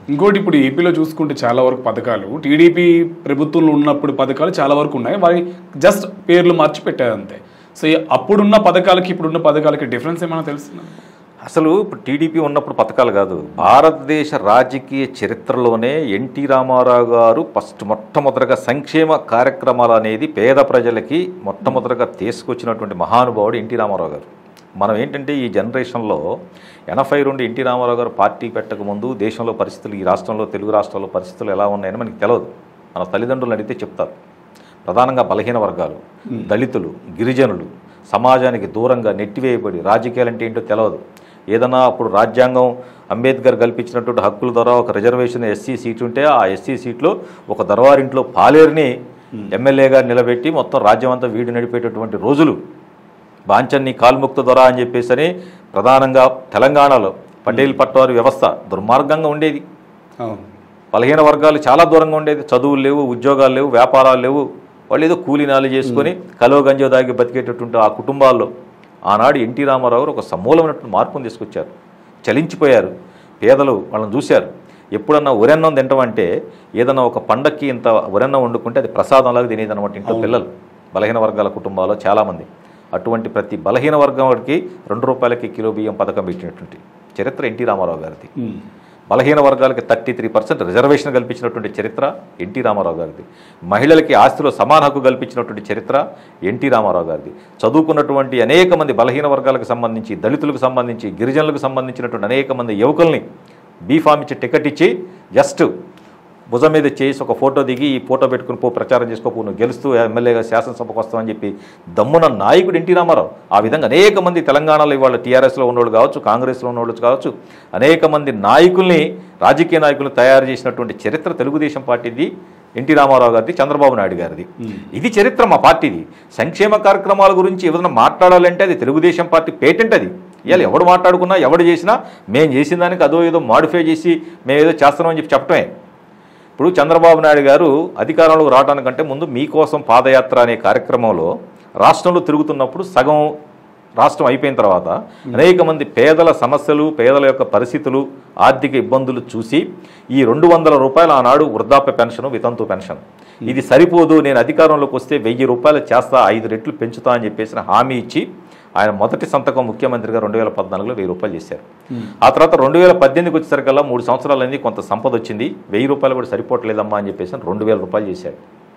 ఇంకోటి ఇప్పుడు ఏపీలో చూసుకుంటే చాలా వరకు పథకాలు టీడీపీ ప్రభుత్వంలో ఉన్నప్పుడు పథకాలు చాలా వరకు ఉన్నాయి వారి జస్ట్ పేర్లు మార్చి పెట్టారు అంతే సో ఈ అప్పుడున్న పథకాలకి ఇప్పుడున్న పథకాలకి డిఫరెన్స్ ఏమైనా తెలుస్తుందా అసలు ఇప్పుడు టీడీపీ ఉన్నప్పుడు పథకాలు కాదు భారతదేశ రాజకీయ చరిత్రలోనే ఎన్టీ రామారావు గారు ఫస్ట్ మొట్టమొదటిగా సంక్షేమ కార్యక్రమాలు అనేది పేద ప్రజలకి మొట్టమొదటిగా తీసుకొచ్చినటువంటి మహానుభావుడు ఎన్టీ రామారావు గారు మనం ఏంటంటే ఈ జనరేషన్లో ఎనభై రెండు ఎన్టీ రామారావు గారు పార్టీ పెట్టక ముందు దేశంలో పరిస్థితులు ఈ రాష్ట్రంలో తెలుగు రాష్ట్రాల్లో పరిస్థితులు ఎలా ఉన్నాయని మనకి తెలియదు మన తల్లిదండ్రులు అడిగితే చెప్తారు ప్రధానంగా బలహీన వర్గాలు దళితులు గిరిజనులు సమాజానికి దూరంగా నెట్టివేయబడి రాజకీయాలు అంటే ఏంటో తెలియదు ఏదైనా అప్పుడు రాజ్యాంగం అంబేద్కర్ కల్పించినటువంటి హక్కుల ద్వారా ఒక రిజర్వేషన్ ఎస్సీ సీట్ ఉంటే ఆ ఎస్సీ సీట్లో ఒక దర్వారింట్లో పాలేరుని ఎమ్మెల్యేగా నిలబెట్టి మొత్తం రాజ్యం అంతా వీడి నడిపేటటువంటి రోజులు బాంచన్ని కాల్ముక్త దొర అని చెప్పేసి అని ప్రధానంగా తెలంగాణలో పటేల్ పట్వారి వ్యవస్థ దుర్మార్గంగా ఉండేది అవును బలహీన వర్గాలు చాలా దూరంగా ఉండేది చదువులు లేవు ఉద్యోగాలు లేవు వ్యాపారాలు లేవు వాళ్ళు ఏదో కూలీనాలు చేసుకొని కలో గంజో దాగి బతికేటటువంటి ఆ కుటుంబాల్లో ఆనాడు ఎన్టీ రామారావు గారు ఒక సమూలమైనటువంటి మార్పును తీసుకొచ్చారు చలించిపోయారు పేదలు వాళ్ళని చూశారు ఎప్పుడన్నా ఉరెన్నం తింటామంటే ఏదన్నా ఒక పండక్కి ఇంత ఉరెన్నం వండుకుంటే అది ప్రసాదంలాగా తినేది అనమాట ఇంట్లో పిల్లలు బలహీన వర్గాల కుటుంబాల్లో చాలామంది అటువంటి ప్రతి బలహీన వర్గం వాడికి రెండు రూపాయలకి కిలో బియ్యం పథకం పెట్టినటువంటి చరిత్ర ఎన్టీ రామారావు గారిది ఉమ్. బలహీన వర్గాలకి థర్టీ త్రీ పర్సెంట్ రిజర్వేషన్ కల్పించినటువంటి చరిత్ర ఎన్టీ రామారావు గారిది మహిళలకి ఆస్తిలో సమాన హక్కు కల్పించినటువంటి చరిత్ర ఎన్టీ రామారావు గారిది చదువుకున్నటువంటి అనేక మంది బలహీన వర్గాలకు సంబంధించి దళితులకు సంబంధించి గిరిజనులకు సంబంధించినటువంటి అనేక మంది యువకుల్ని బీఫామ్ ఇచ్చి టికెట్ ఇచ్చి జస్ట్ భుజం మీద చేసి ఒక ఫోటో దిగి ఈ ఫోటో పెట్టుకుని పో ప్రచారం చేసుకోపో నువ్వు గెలుస్తూ ఎమ్మెల్యేగా శాసనసభకు వస్తావని చెప్పి దమ్మున నాయకుడు ఎన్టీ రామారావు ఆ విధంగా అనేక మంది తెలంగాణలో ఇవాళ టీఆర్ఎస్లో ఉన్నోళ్ళు కావచ్చు కాంగ్రెస్లో ఉన్నోళ్ళు కావచ్చు అనేక మంది నాయకుల్ని రాజకీయ నాయకులను తయారు చేసినటువంటి చరిత్ర తెలుగుదేశం పార్టీది ఎన్టీ రామారావు గారిది చంద్రబాబు నాయుడు గారిది ఇది చరిత్ర మా పార్టీది సంక్షేమ కార్యక్రమాల గురించి ఏదైనా మాట్లాడాలంటే అది తెలుగుదేశం పార్టీ పేటెంట్ అది ఇవాళ ఎవడు మాట్లాడుకున్నా ఎవడు చేసినా మేము చేసిన దానికి అదో ఏదో మాడిఫై చేసి మేము ఏదో చేస్తున్నామని చెప్పి చెప్పటమే ఇప్పుడు చంద్రబాబు నాయుడు గారు అధికారంలోకి రావడానికంటే ముందు మీకోసం పాదయాత్ర అనే కార్యక్రమంలో రాష్ట్రంలో తిరుగుతున్నప్పుడు సగం రాష్ట్రం అయిపోయిన తర్వాత అనేక మంది పేదల సమస్యలు పేదల యొక్క పరిస్థితులు ఆర్థిక ఇబ్బందులు చూసి ఈ రెండు వందల రూపాయలు ఆనాడు వృద్ధాప్య పెన్షన్ వితంతు పెన్షన్ ఇది సరిపోదు నేను అధికారంలోకి వస్తే వెయ్యి రూపాయలు చేస్తా ఐదు రెట్లు పెంచుతా అని చెప్పేసి హామీ ఇచ్చి ఆయన మొదటి సంతకం ముఖ్యమంత్రిగా రెండు వేల పద్నాలుగులో వెయ్యి రూపాయలు చేశారు ఆ తర్వాత రెండు వేల పద్దెనిమిదికి వచ్చేసరికల్లా మూడు సంవత్సరాలు అయింది కొంత సంపద వచ్చింది వెయ్యి రూపాయలు కూడా సరిపోవట్లేదమ్మా అని చెప్పేసి రెండు వేల రూపాయలు చేశాడు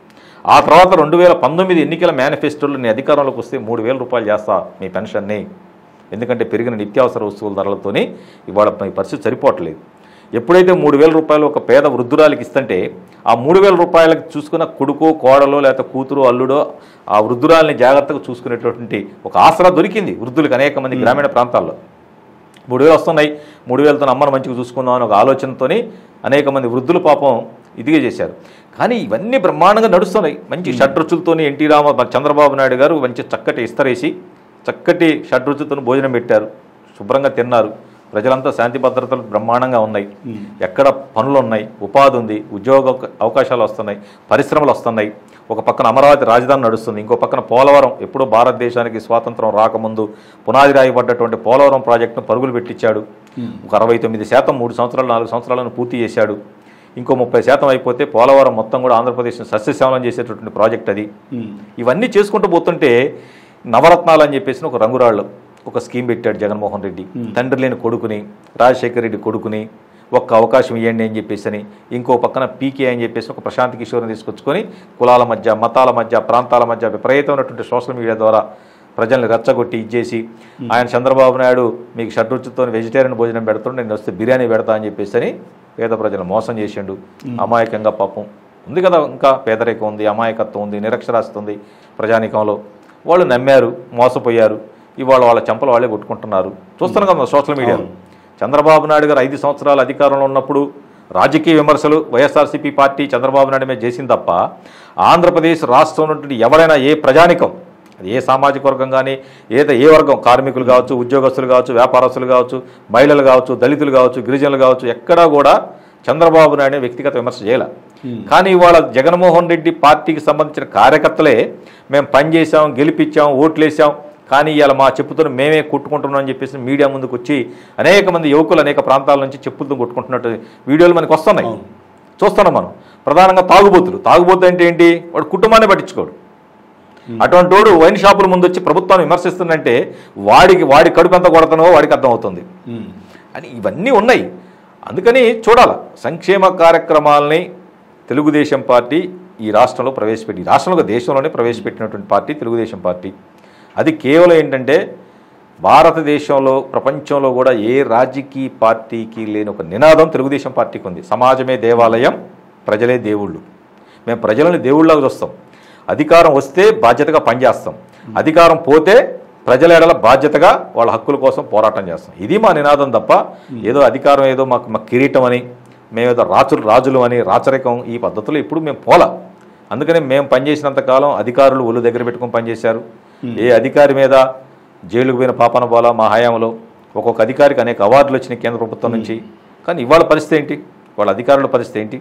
ఆ తర్వాత రెండు వేల పంతొమ్మిది ఎన్నికల మేనిఫెస్టోలో నేను అధికారంలోకి వస్తే మూడు వేల రూపాయలు చేస్తా మీ పెన్షన్ని ఎందుకంటే పెరిగిన నిత్యావసర వస్తువుల ధరలతోని ఇవాళ మీ పరిస్థితి సరిపోవట్లేదు ఎప్పుడైతే మూడు వేల రూపాయలు ఒక పేద వృద్ధురాలికి ఇస్తుంటే ఆ మూడు వేల రూపాయలకి చూసుకున్న కొడుకో కోడలో లేకపోతే కూతురు అల్లుడో ఆ వృద్ధురాలిని జాగ్రత్తగా చూసుకునేటటువంటి ఒక ఆసరా దొరికింది వృద్ధులకు అనేక మంది గ్రామీణ ప్రాంతాల్లో మూడు వేలు వస్తున్నాయి మూడు వేలతో అమ్మను మంచిగా చూసుకుందాం అని ఒక ఆలోచనతోని అనేక మంది వృద్ధులు పాపం ఇదిగే చేశారు కానీ ఇవన్నీ బ్రహ్మాండంగా నడుస్తున్నాయి మంచి షడ్రుచులతోని ఎన్టీ రామ చంద్రబాబు నాయుడు గారు మంచి చక్కటి ఇస్తరేసి చక్కటి షడ్రుచులతో భోజనం పెట్టారు శుభ్రంగా తిన్నారు ప్రజలంతా శాంతి భద్రతలు బ్రహ్మాండంగా ఉన్నాయి ఎక్కడ పనులు ఉన్నాయి ఉపాధి ఉంది ఉద్యోగ అవక- అవకాశాలు వస్తున్నాయి పరిశ్రమలు వస్తున్నాయి ఒక పక్కన అమరావతి రాజధాని నడుస్తుంది ఇంకో పక్కన పోలవరం ఎప్పుడో భారతదేశానికి స్వాతంత్రం రాకముందు పునాది రాయబడ్డటువంటి పోలవరం ప్రాజెక్టును పరుగులు పెట్టించాడు ఒక అరవై తొమ్మిది శాతం మూడు సంవత్సరాలు నాలుగు సంవత్సరాలను పూర్తి చేశాడు ఇంకో ముప్పై శాతం అయిపోతే పోలవరం మొత్తం కూడా ఆంధ్రప్రదేశ్ని సస్యశ్యామలం చేసేటటువంటి ప్రాజెక్ట్ అది ఉమ్. ఇవన్నీ చేసుకుంటూ పోతుంటే నవరత్నాలు అని చెప్పేసి ఒక రంగురాళ్ళు ఒక స్కీమ్ పెట్టాడు జగన్మోహన్ రెడ్డి తండ్రి లేని కొడుకుని రాజశేఖర రెడ్డి కొడుకుని ఒక్క అవకాశం ఇవ్వండి అని చెప్పేసి అని ఇంకో పక్కన పీకే అని చెప్పేసి ఒక ప్రశాంత్ కిషోర్ని తీసుకొచ్చుకొని కులాల మధ్య మతాల మధ్య ప్రాంతాల మధ్య విపరీతమైనటువంటి సోషల్ మీడియా ద్వారా ప్రజల్ని రెచ్చగొట్టి ఇచ్చేసి ఆయన చంద్రబాబు నాయుడు మీకు షడ్రుచితో వెజిటేరియన్ భోజనం పెడుతుంటే నేను వస్తే బిర్యానీ పెడతా అని చెప్పేసి అని పేద ప్రజలు మోసం చేసిండు అమాయకంగా పాపం ఉంది కదా ఇంకా పేదరికం ఉంది అమాయకత్వం ఉంది నిరక్షరాస్యత ఉంది ప్రజానీకంలో వాళ్ళు నమ్మారు మోసపోయారు ఇవాళ వాళ్ళ చెంపలు వాళ్ళే కొట్టుకుంటున్నారు చూస్తున్నాం కదా సోషల్ మీడియాలో చంద్రబాబు నాయుడు గారు ఐదు సంవత్సరాలు అధికారంలో ఉన్నప్పుడు రాజకీయ విమర్శలు వైఎస్ఆర్సీపీ పార్టీ చంద్రబాబు నాయుడు మీద చేసింది తప్ప ఆంధ్రప్రదేశ్ రాష్ట్రంలో ఉన్నటువంటి ఎవరైనా ఏ ప్రజానికం అది ఏ సామాజిక వర్గం కానీ ఏదో ఏ వర్గం కార్మికులు కావచ్చు ఉద్యోగస్తులు కావచ్చు వ్యాపారస్తులు కావచ్చు మహిళలు కావచ్చు దళితులు కావచ్చు గిరిజనులు కావచ్చు ఎక్కడా కూడా చంద్రబాబు నాయుడు వ్యక్తిగత విమర్శ చేయాల కానీ ఇవాళ జగన్మోహన్ రెడ్డి పార్టీకి సంబంధించిన కార్యకర్తలే మేము పనిచేసాం గెలిపించాం ఓట్లేసాం కానీ ఇవాళ మా చెప్పుతో మేమే కొట్టుకుంటున్నాం అని చెప్పేసి మీడియా ముందుకు వచ్చి అనేక మంది యువకులు అనేక ప్రాంతాల నుంచి చెప్పులతో కొట్టుకుంటున్నట్టు వీడియోలు మనకు వస్తున్నాయి అవును. చూస్తున్నాం మనం ప్రధానంగా తాగుబోతులు తాగుబోతు అంటే ఏంటి వాడు కుటుంబాన్ని పట్టించుకోడు అటువంటి వాడు వైన్ షాపుల ముందు వచ్చి ప్రభుత్వాన్ని విమర్శిస్తుందంటే వాడికి వాడి కడుపు ఎంత కొడతానో వాడికి అర్థమవుతుంది ఉమ్. అని ఇవన్నీ ఉన్నాయి అందుకని చూడాల సంక్షేమ కార్యక్రమాలని తెలుగుదేశం పార్టీ ఈ రాష్ట్రంలో ప్రవేశపెట్టి ఈ రాష్ట్రంలో కాదు, దేశంలోనే ప్రవేశపెట్టినటువంటి పార్టీ తెలుగుదేశం పార్టీ అది కేవలం ఏంటంటే భారతదేశంలో ప్రపంచంలో కూడా ఏ రాజకీయ పార్టీకి లేని ఒక నినాదం తెలుగుదేశం పార్టీకి ఉంది సమాజమే దేవాలయం ప్రజలే దేవుళ్ళు మేము ప్రజలని దేవుళ్ళగా చూస్తాం అధికారం వస్తే బాధ్యతగా పనిచేస్తాం అధికారం పోతే ప్రజల ఎడల బాధ్యతగా వాళ్ళ హక్కుల కోసం పోరాటం చేస్తాం ఇది మా నినాదం తప్ప ఏదో అధికారం ఏదో మాకు మా కిరీటం అని మేమేదో రాజులు రాజులు అని రాచరికం ఈ పద్ధతిలో ఇప్పుడు మేము పోలా అందుకని మేము పనిచేసినంత కాలం అధికారులు ఒళ్ళు దగ్గర పెట్టుకొని పనిచేశారు ఏ అధికారి మీద జైలుకు పోయిన పాపన పోలా మా హయాంలో ఒక్కొక్క అధికారికి అనేక అవార్డులు వచ్చినాయి కేంద్ర ప్రభుత్వం నుంచి కానీ ఇవాళ పరిస్థితి ఏంటి వాళ్ళ అధికారుల పరిస్థితి ఏంటి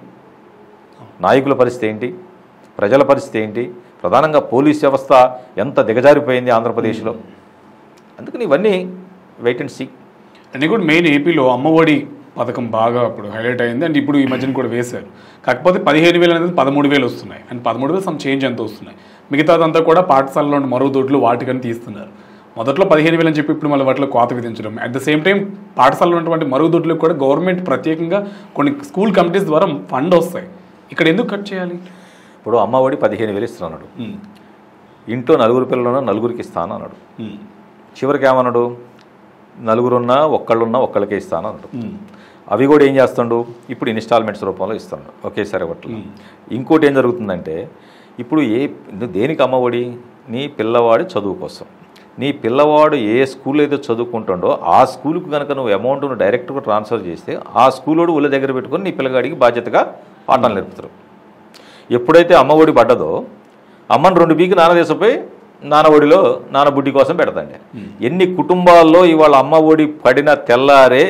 నాయకుల పరిస్థితి ఏంటి ప్రజల పరిస్థితి ఏంటి ప్రధానంగా పోలీస్ వ్యవస్థ ఎంత దిగజారిపోయింది ఆంధ్రప్రదేశ్లో అందుకని ఇవన్నీ వెయిట్ అండ్ సీ అండ్ కూడా మెయిన్ ఏపీలో అమ్మఒడి పథకం బాగా ఇప్పుడు హైలైట్ అయింది అండ్ ఇప్పుడు ఈ మధ్యన కూడా వేశారు కాకపోతే పదిహేను వేలు అనేది పదమూడు వేలు వస్తున్నాయి అండ్ పదమూడు వేలు సమ్ చేంజ్ ఎంత వస్తున్నాయి మిగతాదంతా కూడా పాఠశాలలో ఉన్న మరుగుదొడ్లు వాటికని తీస్తున్నారు మొదట్లో పదిహేను వేలు అని చెప్పి ఇప్పుడు మళ్ళీ వాటిలో కోత విధించడం అట్ ద సేమ్ టైం పాఠశాలలో ఉన్నటువంటి మరుగుదొడ్లకు కూడా గవర్నమెంట్ ప్రత్యేకంగా కొన్ని స్కూల్ కమిటీస్ ద్వారా ఫండ్ వస్తాయి ఇక్కడ ఎందుకు కట్ చేయాలి ఇప్పుడు అమ్మఒడి పదిహేను వేలు ఇస్తున్నాడు ఉమ్, ఇంట్లో నలుగురు పిల్లలున్నా నలుగురికి ఇస్తాను అన్నాడు ఉమ్, చివరికి ఏమన్నాడు నలుగురున్నా ఒక్కళ్ళున్నా ఒక్కళ్ళకే ఇస్తాను అన్నాడు ఉమ్, అవి కూడా ఏం చేస్తాడు ఇప్పుడు ఇన్స్టాల్మెంట్స్ రూపంలో ఇస్తాడు ఒకేసారి ఒకటి ఇంకోటి ఏం జరుగుతుందంటే ఇప్పుడు ఏ దేనికి అమ్మఒడి నీ పిల్లవాడి చదువు కోసం నీ పిల్లవాడు ఏ స్కూల్ అయితే చదువుకుంటుండో ఆ స్కూల్కి కనుక నువ్వు అమౌంట్ను డైరెక్ట్గా ట్రాన్స్ఫర్ చేస్తే ఆ స్కూలోడు ఉల్ల దగ్గర పెట్టుకొని నీ పిల్లగాడికి బాధ్యతగా పాఠాలు నేర్పుతారు ఎప్పుడైతే అమ్మఒడి పడ్డదో అమ్మని రెండు బీకి నానదేశపోయి నానఒడిలో నానబుడ్డి కోసం పెడతాండి ఎన్ని కుటుంబాల్లో ఇవాళ అమ్మఒడి పడిన తెల్లారే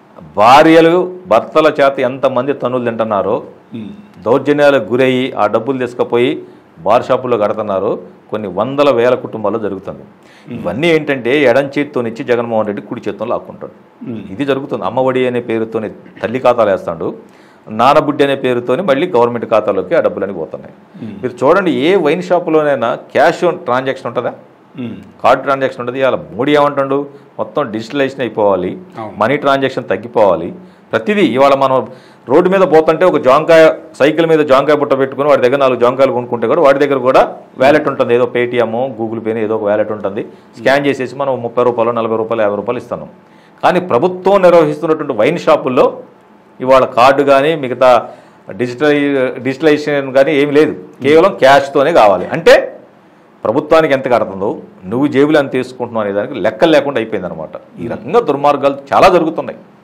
భార్యలు భర్తల చేత ఎంతమంది తన్నులు తింటున్నారో ఉమ్, దౌర్జన్యాలకు గురయ్యి ఆ డబ్బులు తీసుకుపోయి బార్ షాపుల్లో కడుతున్నారు కొన్ని వందల వేల కుటుంబాల్లో జరుగుతుంది ఇవన్నీ ఏంటంటే ఎడం చేత్తోనిచ్చి జగన్మోహన్ రెడ్డి కుడి చేత్తో లాక్కుంటాడు ఇది జరుగుతుంది అమ్మఒడి అనే పేరుతోని తల్లి ఖాతాలు వేస్తాడు నానబుడ్డి అనే పేరుతోని మళ్ళీ గవర్నమెంట్ ఖాతాలోకి ఆ డబ్బులని పోతున్నాయి మీరు చూడండి ఏ వైన్ షాపులోనైనా క్యాష్ ట్రాన్సాక్షన్ ఉంటుందా ఉమ్, కార్డ్ ట్రాన్సాక్షన్ ఉంటుంది ఇవాళ మోడీ ఏమంటాడు మొత్తం డిజిటలైజేషన్ అయిపోవాలి అవును. మనీ ట్రాన్సాక్షన్ తగ్గిపోవాలి ప్రతిదీ ఇవాళ మనం రోడ్డు మీద పోతుంటే ఒక జాంకాయ సైకిల్ మీద జాంకాయ బుట్ట పెట్టుకుని వాడి దగ్గర నాలుగు జాంకాయలు కొనుక్కుంటే కూడా వాడి దగ్గర కూడా వ్యాలెట్ ఉంటుంది ఏదో పేటిఎమ్ గూగుల్ పేని ఏదో ఒక వ్యాలెట్ ఉంటుంది స్కాన్ చేసేసి మనం ముప్పై రూపాయలు నలభై రూపాయలు యాభై రూపాయలు ఇస్తున్నాం కానీ ప్రభుత్వం నిర్వహిస్తున్నటువంటి వైన్ షాపుల్లో ఇవాళ కార్డు కానీ మిగతా డిజిటల్ డిజిటలైజేషన్ కానీ ఏమి లేదు కేవలం క్యాష్తోనే కావాలి అంటే ప్రభుత్వానికి ఎంత కడుతుందో నువ్వు జేబులు ఎంత తీసుకుంటున్నావు అనే దానికి లెక్కలు లేకుండా అయిపోయింది అనమాట ఈ రకంగా దుర్మార్గాలు చాలా జరుగుతున్నాయి